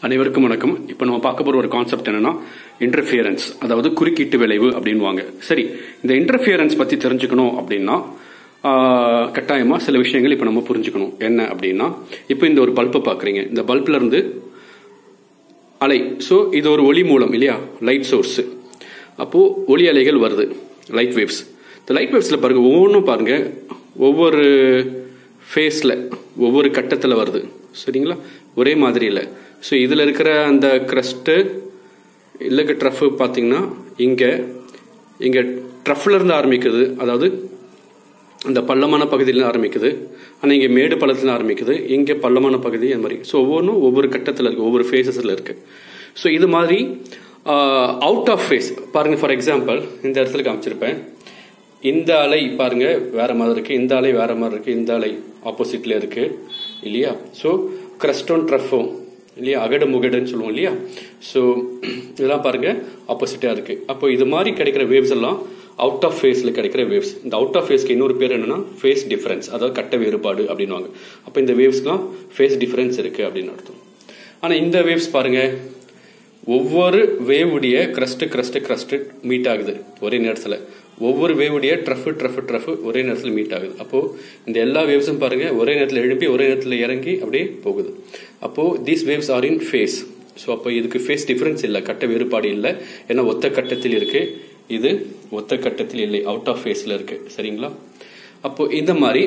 அனைவருக்கும் வணக்கம் இப்போ நம்ம பார்க்க போற ஒரு கான்செப்ட் என்னன்னா இன்டர்ஃபியரன்ஸ் அதாவது குறுக்கீட்டு விளைவு அப்படின்வாங்க சரி இந்த இன்டர்ஃபியரன்ஸ் பத்தி தெரிஞ்சுக்கணும் அப்படின்னா ஆஹ், கட்டாயமா சில விஷயங்கள் இப்போ நம்ம புரிஞ்சுக்கணும் என்ன அப்படின்னா இப்போ இந்த ஒரு பல்பை பார்க்குறீங்க இந்த பல்ப்ல இருந்து அலை ஸோ இது ஒரு ஒளி மூலம் இல்லையா லைட் சோர்ஸ் அப்போ ஒளி அலைகள் வருது லைட் வேவ்ஸ் இந்த லைட் வேவ்ஸில் பாருங்க ஒவ்வொன்றும் பாருங்க ஒவ்வொரு ஃபேஸில் ஒவ்வொரு கட்டத்தில் வருது சரிங்களா ஒரே மாதிரி இல்லை ஸோ இதில் இருக்கிற அந்த க்ரஸ்ட்டு இல்லைக்கு ட்ரஃப் பார்த்தீங்கன்னா இங்கே இங்கே ட்ரஃப்ல இருந்து ஆரம்பிக்குது அதாவது அந்த பள்ளமான பகுதியில் ஆரம்பிக்குது ஆனால் இங்கே மேடு பள்ளத்தில் ஆரம்பிக்குது இங்கே பள்ளமான பகுதி அந்த மாதிரி ஸோ ஒவ்வொன்றும் ஒவ்வொரு கட்டத்தில் இருக்கு ஒவ்வொரு ஃபேஸஸில் இருக்கு ஸோ இது மாதிரி அவுட் ஆஃப் ஃபேஸ் பாருங்க ஃபார் எக்ஸாம்பிள் இந்த இடத்துல காமிச்சிருப்பேன் இந்த அலை பாருங்க வேற மாதிரி இருக்கு இந்த அலை வேற மாதிரி இருக்கு இந்த அலை ஆப்போசிட்ல இருக்கு இல்லையா ஸோ கிரஸ்டோன் ட்ரஃபோ இல்லையா அகடு முகடுன்னு சொல்லுவோம் இல்லையா ஸோ இதெல்லாம் பாருங்க ஆப்போசிட்டா இருக்கு அப்போ இது மாதிரி கிடைக்கிற வேவ்ஸ் எல்லாம் அவுட் ஆஃப் ஃபேஸ்ல கிடைக்கிற வேவ்ஸ் இந்த அவுட் ஆஃப் ஃபேஸ்க்கு இன்னொரு பேர் என்னன்னா ஃபேஸ் டிஃபரன்ஸ் அதாவது கட்ட வேறுபாடு அப்படின்னுவாங்க அப்போ இந்த வேவ்ஸ்க்குலாம் ஃபேஸ் டிஃபரன்ஸ் இருக்கு அப்படின்னு அர்த்தம் ஆனா இந்த வேவ்ஸ் பாருங்க ஒவ்வொரு வேவுடைய கிரஸ்ட் கிரஸ்ட் கிரஸ்ட் மீட் ஆகுது ஒரே நேரத்தில் ஒவ்வொரு வேவுடைய ட்ரஃப் ட்ரஃப் ட்ரஃப் ஒரே நேரத்தில் மீட் ஆகுது அப்போ இந்த எல்லா வேவ்ஸும் பாருங்க ஒரே நேரத்தில் எழுப்பி ஒரே நேரத்தில் இறங்கி அப்படியே போகுது அப்போ these waves are in phase so அப்போ இதுக்கு ஃபேஸ் டிஃபரன்ஸ் இல்லை கட்ட வேறுபாடு இல்லை ஏன்னா ஒத்த கட்டத்தில் இருக்கு இது ஒத்த கட்டத்தில் இல்லை அவுட் ஆஃப் ஃபேஸ்ல இருக்கு சரிங்களா அப்போ இந்த மாதிரி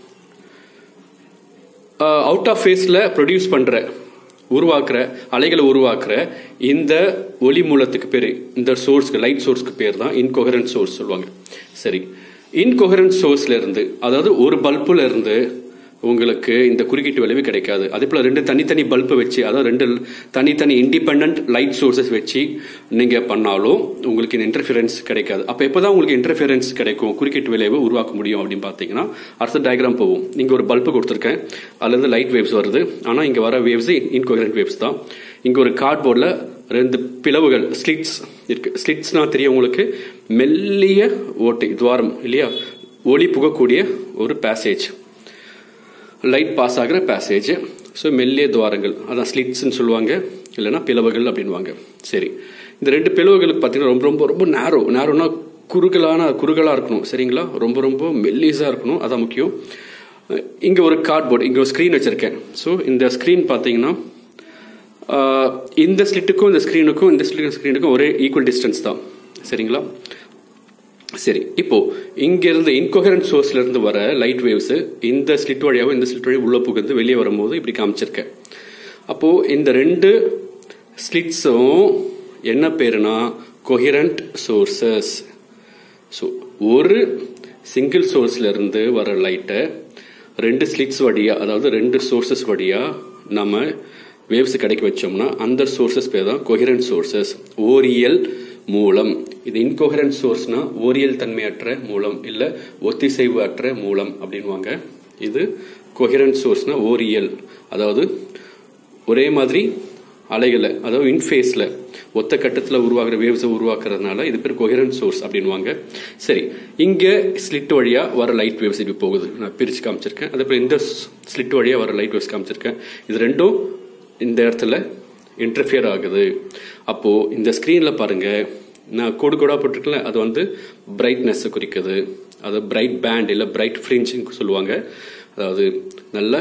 அவுட் ஆஃப் ஃபேஸில் ப்ரொடியூஸ் பண்ணுற உருவாக்குற அலைகளை உருவாக்குற இந்த ஒளி மூலத்துக்கு பேர் இந்த சோர்ஸ்க்கு லைட் சோர்ஸ்க்கு பேர் தான் இன்கொஹரன்ட் சோர்ஸ் சொல்லுவாங்க சரி இன்கொஹரன்ட் சோர்ஸ்ல இருந்து அதாவது ஒரு பல்புல இருந்து உங்களுக்கு இந்த குறுக்கீட்டு விளைவு கிடைக்காது அதே போல ரெண்டு தனித்தனி பல்பை வச்சு அதாவது ரெண்டு தனித்தனி இண்டிபெண்ட் லைட் சோர்சஸ் வச்சு நீங்க பண்ணாலும் உங்களுக்கு இந்த இன்டர்ஃபியரன்ஸ் கிடைக்காது அப்ப எப்பதான் உங்களுக்கு இன்டர்ஃபியரன்ஸ் கிடைக்கும் குறுக்கீட்டு விளைவு உருவாக்க முடியும் அப்படின்னு பாத்தீங்கன்னா அடுத்த டயக்ராம் போகும் நீங்க ஒரு பல்பு கொடுத்துருக்கேன் அதுல இருந்து லைட் வேவ்ஸ் வருது ஆனா இங்க வர வேவ்ஸ் இன்கோகரண்ட் வேவ்ஸ் தான் இங்க ஒரு கார்ட்போர்டில் ரெண்டு பிளவுகள் ஸ்லிட்ஸ் இருக்கு ஸ்லிட்ஸ்னா தெரியும் உங்களுக்கு மெல்லிய ஓட்டை துவாரம் இல்லையா ஒளி புகக்கூடிய ஒரு பேசேஜ் லைட் பாஸ் ஆகிற பேசேஜ் ஸோ மெல்லிய துவாரங்கள் அதான் ஸ்லிட்ஸ்ன்னு சொல்லுவாங்க இல்லைன்னா பிளவுகள் அப்படின்வாங்க சரி இந்த ரெண்டு பிளவுகளுக்கு பார்த்தீங்கன்னா ரொம்ப ரொம்ப ரொம்ப நேரோ நேரோனா குறுகலான குறுகலாக இருக்கணும் சரிங்களா ரொம்ப ரொம்ப மெல்லிஸாக இருக்கணும் அதான் முக்கியம் இங்கே ஒரு கார்ட்போர்டு இங்கே ஒரு ஸ்க்ரீன் வச்சுருக்கேன் ஸோ இந்த ஸ்க்ரீன் பார்த்தீங்கன்னா ஆஹ், இந்த ஸ்லிட்டுக்கும் இந்த ஸ்க்ரீனுக்கும் இந்த ஸ்லிட் ஸ்க்ரீனுக்கும் ஒரே ஈக்குவல் டிஸ்டன்ஸ் தான் சரிங்களா சரி இப்போ இங்க இருந்து இன்கோஹரண்ட் சோர்ஸ்ல இருந்து வர லைட் வேவ்ஸ் இந்த ஸ்லிட் வழியாவும் இந்த ஸ்லிட் வழியாக உள்ள புகுந்து வெளியே வரும்போது இப்படி காமிச்சிருக்கேன் அப்போ இந்த ரெண்டு ஸ்லிட்ஸும் என்ன பேருனா கொஹிரண்ட் சோர்சஸ் ஸோ ஒரு சிங்கிள் சோர்ஸ்ல இருந்து வர லைட்டை ரெண்டு ஸ்லிட்ஸ் வழியா அதாவது ரெண்டு சோர்சஸ் வழியா நம்ம வேவ்ஸ் கிடைக்க வச்சோம்னா அந்த சோர்சஸ் பேர் தான் கொஹிரண்ட் சோர்சஸ் ஓரியல் மூலம் இது இன்கோஹரண்ட் சோர்ஸ்னா ஓரியல் தன்மையற்ற மூலம் இல்ல ஒத்திசைவு அற்ற மூலம் அப்படின்வாங்க இது கொஹிரண்ட் சோர்ஸ்னா ஓரியல் அதாவது ஒரே மாதிரி அலைகளை அதாவது இன்ஃபேஸ்ல ஒத்த கட்டத்துல உருவாகிற வேவ்ஸை உருவாக்குறதுனால இது பேர் கொஹரண்ட் சோர்ஸ் அப்படின்வாங்க சரி இங்க ஸ்லிட் வழியா வர லைட் வேவ்ஸ் இப்படி போகுது நான் பிரிச்சு காமிச்சிருக்கேன் அதே போல இந்த ஸ்லிட் வழியா வர லைட் வேவ்ஸ் காமிச்சிருக்கேன் இது ரெண்டும் இந்த இடத்துல இன்டர்ஃபியர் ஆகுது அப்போ இந்த ஸ்கிரீன்ல பாருங்க நான் கோடு கோடா போட்டிருக்கல அது வந்து பிரைட்னஸ் குறிக்குது அது பிரைட் பேண்ட் இல்ல பிரைட் ஃப்ரிஞ்சிங் சொல்லுவாங்க அதாவது நல்ல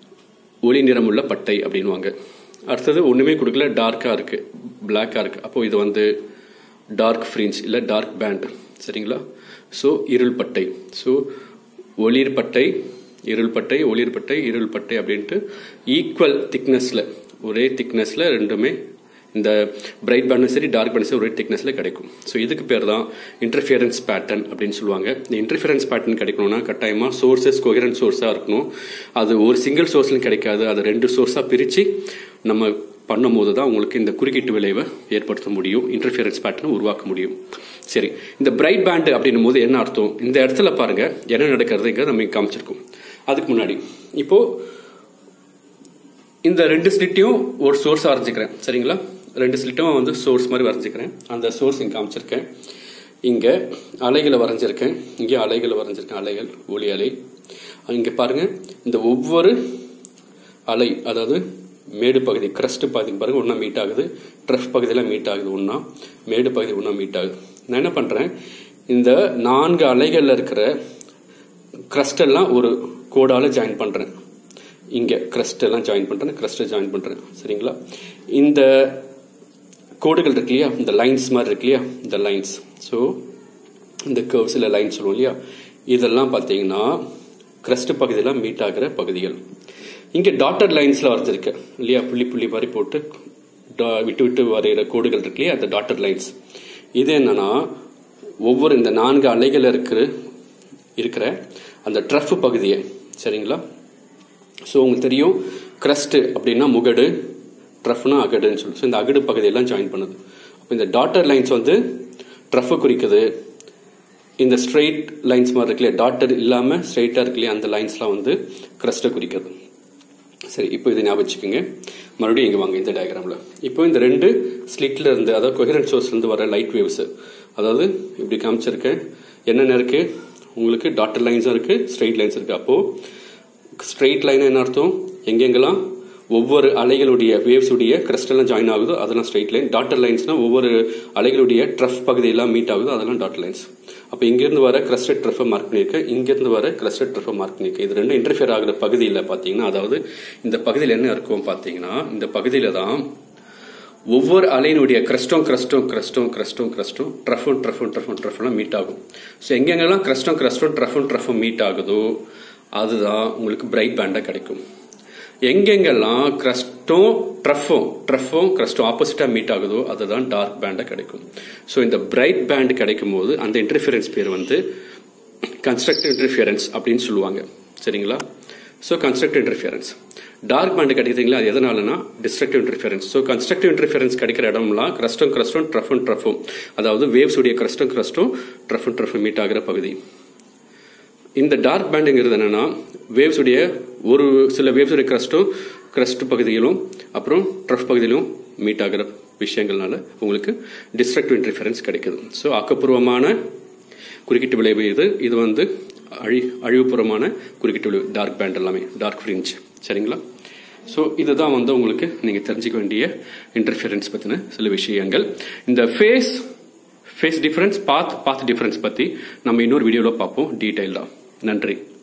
ஒளி நிறமுள்ள பட்டை அப்படின்வாங்க அடுத்தது ஒண்ணுமே கொடுக்கல டார்க்கா இருக்கு பிளாக்கா இருக்கு அப்போ இது வந்து டார்க் ஃப்ரிஞ்ச் இல்ல டார்க் பேண்ட் சரிங்களா ஸோ இருள் பட்டை ஸோ ஒளிர் பட்டை இருள் பட்டை ஒளிர் பட்டை இருள் பட்டை அப்படின்ட்டு ஈக்குவல் திக்னஸ்ல ஒரே திக்னஸ்ல ரெண்டுமே இந்த பிரைட் பேண்டும் சரி டார்க் பேண்டும் சரி ஒரே திக்னஸ்ல கிடைக்கும் ஸோ இதுக்கு பேர் தான் இன்டர்ஃபியரன்ஸ் பேட்டர்ன் அப்படின்னு சொல்லுவாங்க இந்த இன்டர்ஃபியரன்ஸ் பேட்டர்ன் கிடைக்கணும்னா கட்டாயமா சோர்சஸ் கோஹரண்ட் சோர்ஸா இருக்கணும் அது ஒரு சிங்கிள் சோர்ஸ்லையும் கிடைக்காது அது ரெண்டு சோர்ஸா பிரிச்சு நம்ம பண்ணும்போது தான் உங்களுக்கு இந்த குறுக்கீட்டு விளைவை ஏற்படுத்த முடியும் இன்டர்ஃபியரன்ஸ் பேட்டர்ன் உருவாக்க முடியும் சரி இந்த பிரைட் பேண்ட் அப்படின்னும் போது என்ன அர்த்தம் இந்த இடத்துல பாருங்க என்ன நடக்கிறதுங்கிறத நம்ம இங்க காமிச்சிருக்கோம் அதுக்கு முன்னாடி இப்போ இந்த ரெண்டு ஸ்லிட்டையும் ஒரு சோர்ஸ் வரைஞ்சிக்கிறேன் சரிங்களா ரெண்டு ஸ்லிட்டும் வந்து சோர்ஸ் மாதிரி வரைஞ்சிக்கிறேன் அந்த சோர்ஸ் இங்கே காமிச்சிருக்கேன் இங்கே அலைகளை வரைஞ்சிருக்கேன் இங்கே அலைகளை வரைஞ்சிருக்கேன் அலைகள் ஒளி அலை இங்கே பாருங்க இந்த ஒவ்வொரு அலை அதாவது மேடு பகுதி கிரஸ்ட் பகுதி பாருங்க ஒன்றா மீட் ஆகுது ட்ரஃப் பகுதியில் மீட் ஆகுது ஒன்றா மேடு பகுதி ஒன்றா மீட் ஆகுது நான் என்ன பண்ணுறேன் இந்த நான்கு அலைகளில் இருக்கிற crust எல்லாம் ஒரு கோடால ஜாயின் பண்ணுறேன் இங்கே crust எல்லாம் ஜாயின் பண்ணுறேன் crust ஜாயின் பண்ணுறேன் சரிங்களா இந்த கோடுகள் இருக்கு இல்லையா இந்த லைன்ஸ் மாதிரி இருக்கு இல்லையா இந்த லைன்ஸ் ஸோ இந்த கர்வ்ஸ் இல்லை லைன் சொல்லுவோம் இல்லையா இதெல்லாம் பார்த்தீங்கன்னா crust பகுதியில் மீட் ஆகிற பகுதிகள் இங்கே டாட்டர் லைன்ஸில் வரைஞ்சிருக்கு இல்லையா புள்ளி புள்ளி மாதிரி போட்டு dot- விட்டு விட்டு வரைகிற கோடுகள் இருக்கு இல்லையா அந்த டாட்டர் லைன்ஸ் இது என்னன்னா ஒவ்வொரு இந்த நான்கு அலைகள் இருக்கிற இருக்கிற அந்த ட்ரஃப் பகுதியை சரிங்களா ஸோ உங்களுக்கு தெரியும் crust அப்படின்னா முகடு ட்ரஃப்னா அகடுன்னு சொல்லி ஸோ இந்த அகடு பகுதியெல்லாம் ஜாயின் பண்ணுது அப்போ இந்த டாட்டர் லைன்ஸ் வந்து ட்ரஃப் குறிக்குது இந்த ஸ்ட்ரெயிட் லைன்ஸ் மாதிரி இருக்கு இல்லையா டாட்டர் இல்லாமல் ஸ்ட்ரெயிட்டாக இருக்கு இல்லையா அந்த லைன்ஸ்லாம் வந்து crust-அ குறிக்கிறது சரி இப்போ இதை ஞாபகம் வச்சுக்கோங்க மறுபடியும் இங்கே வாங்க இந்த டயக்ராமில் இப்போ இந்த ரெண்டு ஸ்லிட்ல இருந்து அதாவது கொஹரண்ட் சோர்ஸ்ல இருந்து வர லைட் வேவ்ஸ் அதாவது இப்படி காமிச்சிருக்கேன் என்னென்ன இருக்கு உங்களுக்கு டாட்டர் லைன்ஸும் இருக்கு ஸ்ட்ரெயிட் லைன்ஸ் இருக்கு அப்போ ஸ்ட்ரெயிட் லைன் என்ன அர்த்தம் எங்கெங்கெல்லாம் ஒவ்வொரு அலைகளுடைய வேவ்ஸ் உடைய crust எல்லாம் ஜாயின் ஆகுதோ அதெல்லாம் ஸ்ட்ரெயிட் லைன் டாட்டர் லைன்ஸ்னா ஒவ்வொரு அலைகளுடைய ட்ரஃப் பகுதியெல்லாம் மீட் ஆகுதோ அதெல்லாம் டாட்டர் லைன்ஸ் அப்போ இங்கிருந்து வர கிரஸ்டட் ட்ரஃபை மார்க் பண்ணியிருக்கேன் இங்கிருந்து வர கிரஸ்டட் ட்ரஃபை மார்க் பண்ணியிருக்கேன் இது ரெண்டும் இன்டர்ஃபியர் ஆகிற பகுதியில் பார்த்தீங்கன்னா அதாவது இந்த பகுதியில் என்ன இருக்கும் பார்த்தீங்கன்னா இந்த பகுதியில் தான் ஒவ்வொரு அலையினுடைய கிரஸ்டும் கிரஸ்டும் கிரஸ்டும் கிரஸ்டும் கிரஸ்டும் ட்ரஃபும் ட்ரஃபும் ட்ரஃபும் ட்ரஃபும் மீட் ஆகும் ஸோ எங்கெங்கெல்லாம் கிரஸ்டும் கிரஸ்டும் ட்ரஃபும் ட்ரஃபும் மீட் ஆகுதோ அதுதான் உங்களுக்கு பிரைட் பேண்டாக கிடைக்கும் எங்கெங்கெல்லாம் கிரஸ்டும் ட்ரஃபும் ட்ரஃபும் கிரஸ்டும் ஆப்போசிட்டாக மீட் ஆகுதோ அதுதான் டார்க் பேண்டாக கிடைக்கும் ஸோ இந்த பிரைட் பேண்ட் கிடைக்கும் போது அந்த இன்டர்ஃபியரன்ஸ் பேர் வந்து கன்ஸ்ட்ரக்டிவ் இன்டர்ஃபியரன்ஸ் அப்படின்னு சொல்லுவாங்க சரிங்களா so constructive interference dark band கிடைக்குதுங்களா அது எதனாலனா destructive interference so constructive interference கிடைக்கிற இடம்லாம் கிரஸ்டும் கிரஸ்டும் ட்ரஃபும் ட்ரஃபும் அதாவது வேவ்ஸ் உடைய கிரஸ்டும் கிரஸ்டும் ட்ரஃபும் ட்ரஃபும் மீட் ஆகிற பகுதி இந்த டார்க் பேண்டுங்கிறது என்னன்னா வேவ்ஸ் உடைய ஒரு சில வேவ்ஸ் உடைய கிரஸ்டும் கிரஸ்ட் பகுதியிலும் அப்புறம் ட்ரஃப் பகுதியிலும் மீட் ஆகிற விஷயங்கள்னால உங்களுக்கு டிஸ்ட்ரக்டிவ் இன்டர்ஃபியரன்ஸ் கிடைக்குது ஸோ ஆக்கப்பூர்வமான குறுக்கிட்டு விளைவு இது இது வந்து அழி அழிவுபுறமான குறுக்கிட்டு விளைவு டார்க் பேண்ட் எல்லாமே டார்க் ஃப்ரிஞ்ச் சரிங்களா ஸோ இதுதான் வந்து உங்களுக்கு நீங்கள் தெரிஞ்சுக்க வேண்டிய இன்டர்ஃபியரன்ஸ் பற்றின சில விஷயங்கள் இந்த phase phase difference path path difference பற்றி நம்ம இன்னொரு வீடியோவில் பார்ப்போம் டீட்டெயிலாக நன்றி